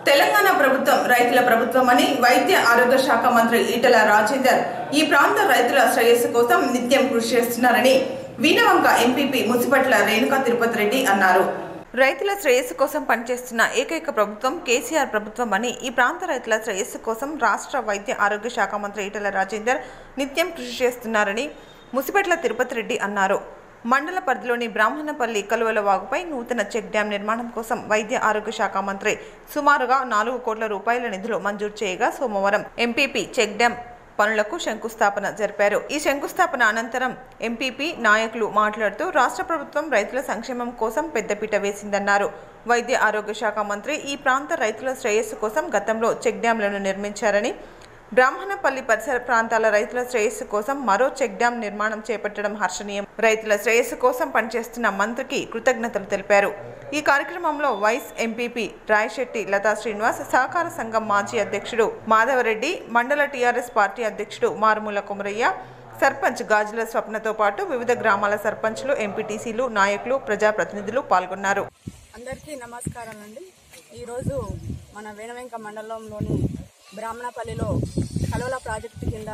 తెలంగాణ ప్రభుత్వం రైతుల ప్రభుత్వం అని వైద్య ఆరోగ్య శాఖ మంత్రి ఈటల రాజేందర్ ఈ ప్రాంత రైతుల శ్రేయస్సు కోసం నిత్యం కృషి చేస్తున్నారని వీణవంక ఎంపీపీ ముసిపట్ల రేణుకా తిరుపతి రెడ్డి అన్నారు రైతుల శ్రేయస్సు కోసం పనిచేస్తున్న ఏకైక ప్రభుత్వం కేసీఆర్ ప్రభుత్వం అని ఈ ప్రాంత రైతుల శ్రేయస్సు కోసం రాష్ట్ర వైద్య ఆరోగ్య శాఖ మంత్రి ఈటల రాజేందర్ నిత్యం కృషి చేస్తున్నారని ముసిపెట్ల తిరుపతి రెడ్డి అన్నారు మండల పరిధిలోని బ్రాహ్మణపల్లి కలువల వాగుపై నూతన చెక్ డ్యాం నిర్మాణం కోసం వైద్య ఆరోగ్య శాఖ మంత్రి సుమారుగా నాలుగు కోట్ల రూపాయల నిధులు మంజూరు చేయగా సోమవారం ఎంపీపీ చెక్ డ్యాం పనులకు శంకుస్థాపన జరిపారు ఈ శంకుస్థాపన అనంతరం ఎంపీపీ నాయకులు మాట్లాడుతూ రాష్ట్ర ప్రభుత్వం రైతుల సంక్షేమం కోసం పెద్దపీట వేసిందన్నారు వైద్య ఆరోగ్య శాఖ మంత్రి ఈ ప్రాంత రైతుల శ్రేయస్సు కోసం గతంలో చెక్ డ్యాంలను నిర్మించారని బ్రాహ్మణపల్లి పరిసర ప్రాంతాల రైతుల శ్రేయస్సు కోసం మరో చెక్ డ్యాం నిర్మాణం చేపట్టడం హర్షణీయం రైతుల శ్రేయస్సు కోసం పనిచేస్తున్న మంత్రికి కృతజ్ఞతలు తెలిపారు ఈ కార్యక్రమంలో వైస్ ఎంపీపీ రాయశెట్టి లతా శ్రీనివాస్ సహకార సంఘం మాజీ అధ్యక్షుడు మాధవరెడ్డి మండల టీఆర్ఎస్ పార్టీ అధ్యక్షుడు మారుమూల కుమరయ్య సర్పంచ్ గాజుల స్వప్నతో పాటు వివిధ గ్రామాల సర్పంచ్లు ఎంపీటీసీలు నాయకులు ప్రజాప్రతినిధులు పాల్గొన్నారు అందరికీ నమస్కారాలండి ఈరోజు మన వేణవెంక మండలంలోని బ్రాహ్మణపల్లిలో కలోల ప్రాజెక్టు కింద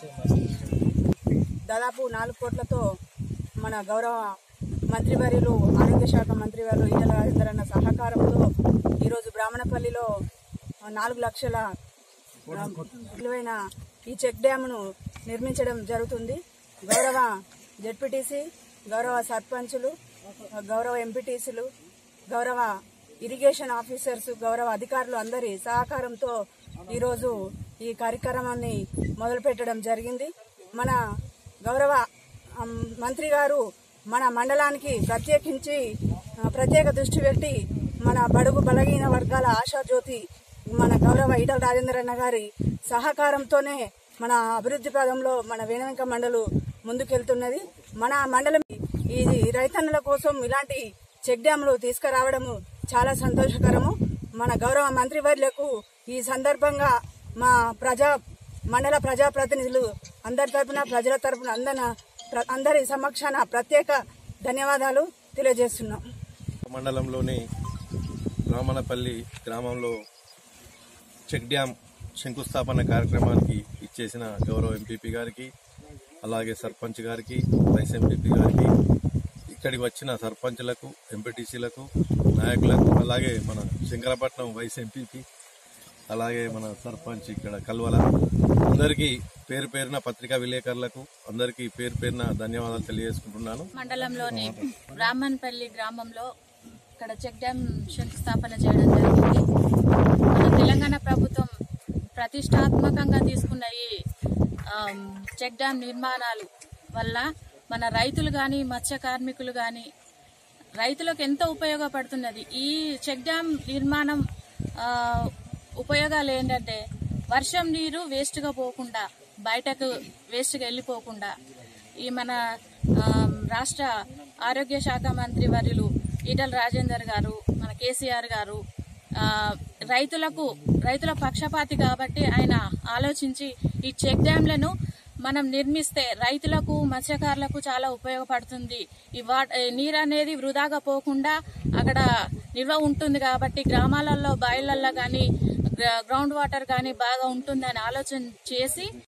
దాదాపు నాలుగు కోట్లతో మన గౌరవ మంత్రివర్యులు ఆరోగ్య శాఖ మంత్రివర్యులు ఈటల రాజేందర్ అన్న సహకారంతో ఈరోజు బ్రాహ్మణపల్లిలో నాలుగు లక్షల విలువైన ఈ చెక్ డ్యామ్ను నిర్మించడం జరుగుతుంది గౌరవ జెడ్పీటీసీ గౌరవ సర్పంచులు గౌరవ ఎంపీటీసీలు గౌరవ ఇరిగేషన్ ఆఫీసర్స్ గౌరవ అధికారులు అందరి సహకారంతో ఈరోజు ఈ కార్యక్రమాన్ని మొదలుపెట్టడం జరిగింది మన గౌరవ అమ్, మంత్రి గారు మన మండలానికి ప్రత్యేకించి ఆ, ప్రత్యేక దృష్టి పెట్టి మన బడుగు బలహీన వర్గాల ఆశాజ్యోతి మన గౌరవ ఈటల రాజేంద్ర అన్న గారి సహకారంతోనే మన అభివృద్ధి పదంలో మన వేణవెంక మండలు ముందుకెళ్తున్నది మన మండలం ఈ రైతన్నుల కోసం ఇలాంటి చెక్ డ్యాములు తీసుకురావడము చాలా సంతోషకరము మన గౌరవ మంత్రివర్యులకు ఈ సందర్భంగా మా ప్రజా మండల ప్రజాప్రతినిధులు అందరి తరపున ప్రజల తరపున అందన ప్ర- అందరి సమక్షాన ప్రత్యేక ధన్యవాదాలు తెలియజేస్తున్నాం మండలంలోని రామనపల్లి గ్రామంలో చెక్ డ్యాం శంకుస్థాపన కార్యక్రమానికి ఇచ్చేసిన గౌరవ ఎంపీపీ గారికి అలాగే సర్పంచ్ గారికి వైస్ ఎంపీపీ గారికి ఇక్కడికి వచ్చిన సర్పంచ్లకు ఎంపీటీసీలకు నాయకులకు అలాగే మన శంకరపట్నం వైస్ ఎంపీపీ అలాగే మన సర్పంచ్ ఇక్కడ కల్వల అందరికీ పేరు పేరున పత్రికా విలేకరులకు అందరికీ పేరు పేరున ధన్యవాదాలు తెలియజేసుకుంటున్నాను మండలంలోని బ్రాహ్మణపల్లి గ్రామంలో ఇక్కడ చెక్ డ్యాం శంకుస్థాపన చేయడం జరిగింది మన తెలంగాణ ప్రభుత్వం ప్రతిష్టాత్మకంగా తీసుకున్న ఈ ఆమ్, చెక్ డ్యాం నిర్మాణాలు వల్ల మన రైతులు కానీ మత్స్య కార్మికులు కానీ రైతులకు ఎంతో ఉపయోగపడుతున్నది ఈ చెక్ డ్యాం నిర్మాణం ఆ, ఉపయోగాలు ఏంటంటే వర్షం నీరు వేస్ట్గా పోకుండా బయటకు వేస్ట్గా వెళ్ళిపోకుండా ఈ మన ఆ, రాష్ట్ర ఆరోగ్య శాఖ మంత్రి వర్యులు ఈటల రాజేందర్ గారు మన కేసీఆర్ గారు ఆ, రైతులకు రైతుల పక్షపాతి కాబట్టి ఆయన ఆలోచించి ఈ చెక్ డ్యాంలను మనం నిర్మిస్తే రైతులకు మత్స్యకారులకు చాలా ఉపయోగపడుతుంది ఈ వాట్ ఈ నీరు అనేది వృధాగా పోకుండా అక్కడ నిల్వ ఉంటుంది కాబట్టి గ్రామాలలో బాయిలల్లో కానీ గ్రౌండ్ వాటర్ కానీ బాగా ఉంటుందని ఆలోచన చేసి